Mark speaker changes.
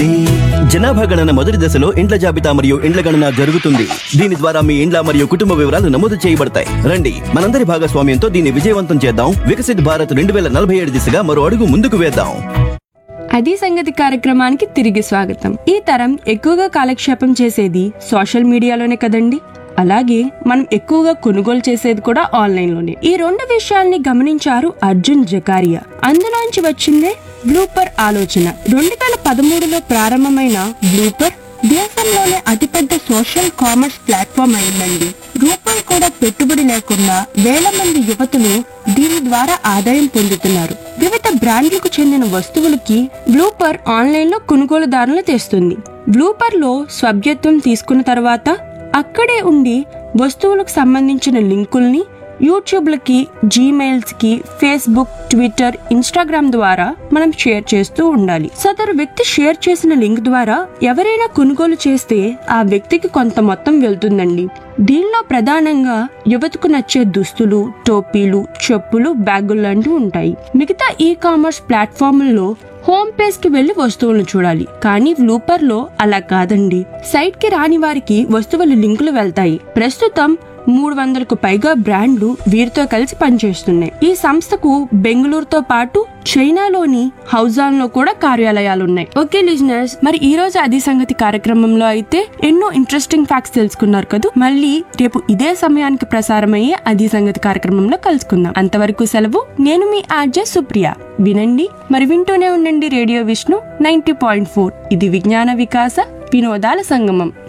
Speaker 1: అభివృద్ధి జనాభా గణన మొదటి దశలో ఇండ్ల జాబితా మరియు ఇండ్ల గణన జరుగుతుంది దీని ద్వారా మీ ఇండ్ల మరియు కుటుంబ వివరాలు నమోదు చేయబడతాయి రండి మనందరి భాగస్వామ్యంతో దీన్ని విజయవంతం చేద్దాం వికసిత్ భారత్ రెండు వేల నలభై ఏడు దిశగా మరో అడుగు ముందుకు వేద్దాం
Speaker 2: అది సంగతి కార్యక్రమానికి తిరిగి స్వాగతం ఈ తరం ఎక్కువగా కాలక్షేపం చేసేది సోషల్ మీడియాలోనే కదండి అలాగే మనం ఎక్కువగా కొనుగోలు చేసేది కూడా ఆన్లైన్ లోనే ఈ రెండు విషయాల్ని గమనించారు అర్జున్ జకారియా అందులోంచి వచ్చిందే బ్లూపర్ ఆలోచన రెండు వేల పదమూడులో ప్రారంభమైన బ్లూపర్ దేశంలోనే అతిపెద్ద సోషల్ కామర్స్ ప్లాట్ఫామ్ అయిందండి రూపాయి కూడా పెట్టుబడి లేకుండా వేల మంది యువతులు దీని ద్వారా ఆదాయం పొందుతున్నారు వివిధ బ్రాండ్లకు చెందిన వస్తువులకి బ్లూపర్ ఆన్లైన్ లో కొనుగోలుదారులు తెస్తుంది బ్లూపర్ లో సభ్యత్వం తీసుకున్న తర్వాత అక్కడే ఉండి వస్తువులకు సంబంధించిన లింకుల్ని యూట్యూబ్లకి జీమెయిల్స్ కి ఫేస్బుక్ ట్విట్టర్ ఇన్స్టాగ్రామ్ ద్వారా మనం షేర్ చేస్తూ ఉండాలి సదరు వ్యక్తి షేర్ చేసిన లింక్ ద్వారా ఎవరైనా కొనుగోలు చేస్తే ఆ వ్యక్తికి కొంత మొత్తం వెళ్తుందండి దీనిలో ప్రధానంగా యువతకు నచ్చే దుస్తులు టోపీలు చెప్పులు బ్యాగులు లాంటివి ఉంటాయి మిగతా ఈ కామర్స్ ప్లాట్ఫామ్లలో హోమ్ పేజ్ కి వెళ్లి వస్తువులను చూడాలి కానీ వ్లూపర్ లో అలా కాదండి సైట్ కి రాని వారికి వస్తువుల లింకులు వెళ్తాయి ప్రస్తుతం మూడు వందలకు పైగా బ్రాండ్లు వీరితో కలిసి పనిచేస్తున్నాయి ఈ సంస్థకు బెంగళూరుతో పాటు చైనాలోని హౌజాన్ లో కూడా కార్యాలయాలున్నాయి ఓకే లిజనర్స్ మరి ఈ రోజు అది సంగతి కార్యక్రమంలో అయితే ఎన్నో ఇంట్రెస్టింగ్ ఫ్యాక్ట్స్ తెలుసుకున్నారు కదా మళ్ళీ రేపు ఇదే సమయానికి ప్రసారమయ్యే అది సంగతి కార్యక్రమంలో కలుసుకుందాం అంతవరకు సెలవు నేను మీ ఆర్జే సుప్రియ వినండి మరి వింటూనే ఉండండి radio Vishnu ninety point four ఇది విజ్ఞాన వికాస వినోదాల సంగమం